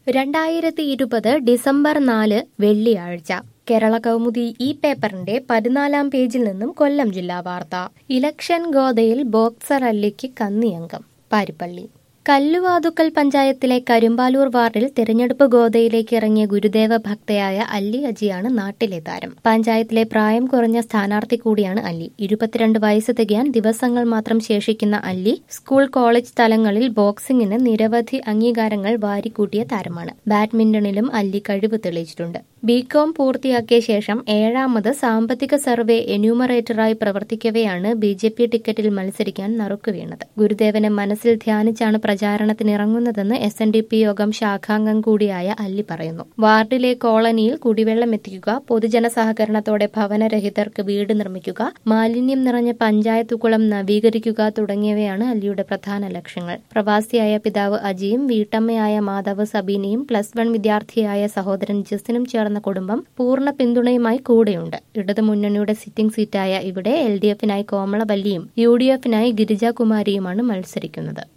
രണ്ടായിരത്തി ഇരുപത് ഡിസംബർ നാല് വെള്ളിയാഴ്ച കേരള കൗമുദി ഈ പേപ്പറിന്റെ പതിനാലാം പേജിൽ നിന്നും കൊല്ലം ജില്ലാ വാർത്ത ഇലക്ഷൻ ഗോതയിൽ ബോക്സർ അല്ലിക്ക് കന്നിയംഗം പാരിപ്പള്ളി കല്ലുവാതുക്കൽ പഞ്ചായത്തിലെ കരുമ്പാലൂർ വാർഡിൽ തിരഞ്ഞെടുപ്പ് ഗോതയിലേക്ക് ഇറങ്ങിയ ഗുരുദേവ ഭക്തയായ അല്ലി അജിയാണ് നാട്ടിലെ താരം പഞ്ചായത്തിലെ പ്രായം കുറഞ്ഞ സ്ഥാനാർത്ഥി കൂടിയാണ് അല്ലി ഇരുപത്തിരണ്ട് വയസ്സ് തികയാൻ ദിവസങ്ങൾ മാത്രം ശേഷിക്കുന്ന അല്ലി സ്കൂൾ കോളേജ് തലങ്ങളിൽ ബോക്സിംഗിന് നിരവധി അംഗീകാരങ്ങൾ വാരിക്കൂട്ടിയ താരമാണ് ബാഡ്മിന്റണിലും അല്ലി കഴിവ് തെളിയിച്ചിട്ടുണ്ട് ബികോം പൂർത്തിയാക്കിയ ശേഷം ഏഴാമത് സാമ്പത്തിക സർവേ എന്യൂമറേറ്ററായി പ്രവർത്തിക്കവെയാണ് ബി ജെ പി ടിക്കറ്റിൽ മത്സരിക്കാൻ നറുക്കു വീണത് ഗുരുദേവനെ മനസ്സിൽ ധ്യാനിച്ചാണ് പ്രചാരണത്തിനിറങ്ങുന്നതെന്ന് എസ് എൻ ഡി പി യോഗം ശാഖാംഗം കൂടിയായ അല്ലി പറയുന്നു വാർഡിലെ കോളനിയിൽ കുടിവെള്ളം എത്തിക്കുക പൊതുജന സഹകരണത്തോടെ ഭവനരഹിതർക്ക് വീട് നിർമ്മിക്കുക മാലിന്യം നിറഞ്ഞ പഞ്ചായത്ത് കുളം നവീകരിക്കുക തുടങ്ങിയവയാണ് അല്ലിയുടെ പ്രധാന ലക്ഷ്യങ്ങൾ പ്രവാസിയായ പിതാവ് അജിയും വീട്ടമ്മയായ മാതാവ് സബീനയും പ്ലസ് വൺ വിദ്യാർത്ഥിയായ സഹോദരൻ ജസിനും ചേർന്ന കുടുംബം പൂർണ്ണ പിന്തുണയുമായി കൂടെയുണ്ട് ഇടതു മുന്നണിയുടെ സിറ്റിംഗ് സീറ്റായ ഇവിടെ എൽ ഡി എഫിനായി കോമളവല്ലിയും യു ഡി എഫിനായി ഗിരിജാകുമാരിയുമാണ് മത്സരിക്കുന്നത്